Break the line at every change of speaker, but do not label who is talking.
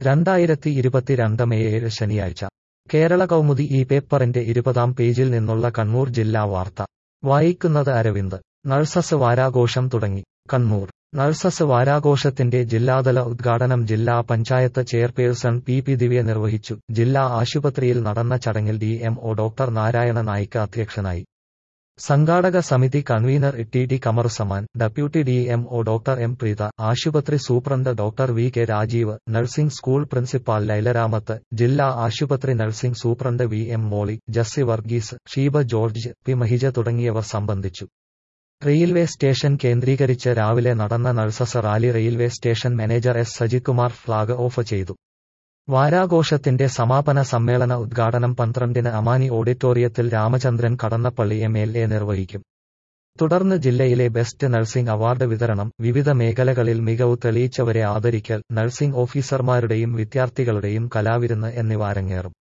രണ്ടായിരത്തി ഇരുപത്തിരണ്ട് മെയ് ഏഴ് ശനിയാഴ്ച കേരള കൗമുദി ഈ പേപ്പറിന്റെ ഇരുപതാം പേജിൽ നിന്നുള്ള കണ്ണൂർ ജില്ലാ വാർത്ത വായിക്കുന്നത് അരവിന്ദ് നഴ്സസ് വാരാഘോഷം തുടങ്ങി കണ്ണൂർ നഴ്സസ് വാരാഘോഷത്തിന്റെ ജില്ലാതല ഉദ്ഘാടനം ജില്ലാ panchayat chairperson P P Divya നിർവഹിച്ചു ജില്ലാ ആശുപത്രിയിൽ നടന്ന ചടങ്ങിൽ D M O doctor Narayana Naik അധ്യക്ഷനായി സംഘാടക സമിതി convener T D Kamaruzzaman deputy D M O doctor M Preetha ആശുപത്രി superintendent doctor V K Rajeev nursing school principal Lailaramath ജില്ലാ ആശുപത്രി nursing superintendent V M Molly Jessy Varghese Sheeba George P Mahija തുടങ്ങിയവർ സംബന്ധിച്ചു റെയിൽവേ സ്റ്റേഷൻ കേന്ദ്രീകരിച്ച് രാവിലെ നടന്ന nurses rally railway station manager S സജിത്കുമാർ flag off ചെയ്തു വാരാഘോഷത്തിന്റെ സമാപന സമ്മേളന ഉദ്ഘാടനം പന്ത്രണ്ടിന് അമാനി ഓഡിറ്റോറിയത്തിൽ Ramachandran Kadannappally M L A നിർവഹിക്കും തുടർന്ന് ജില്ലയിലെ ബെസ്റ്റ് നഴ്സിംഗ് അവാർഡ് വിതരണം വിവിധ മേഖലകളിൽ മികവ് തെളിയിച്ചവരെ ആദരിക്കൽ നഴ്സിംഗ് ഓഫീസർമാരുടെയും വിദ്യാർത്ഥികളുടെയും കലാവിരുന്ന് എന്നിവ അരങ്ങേറും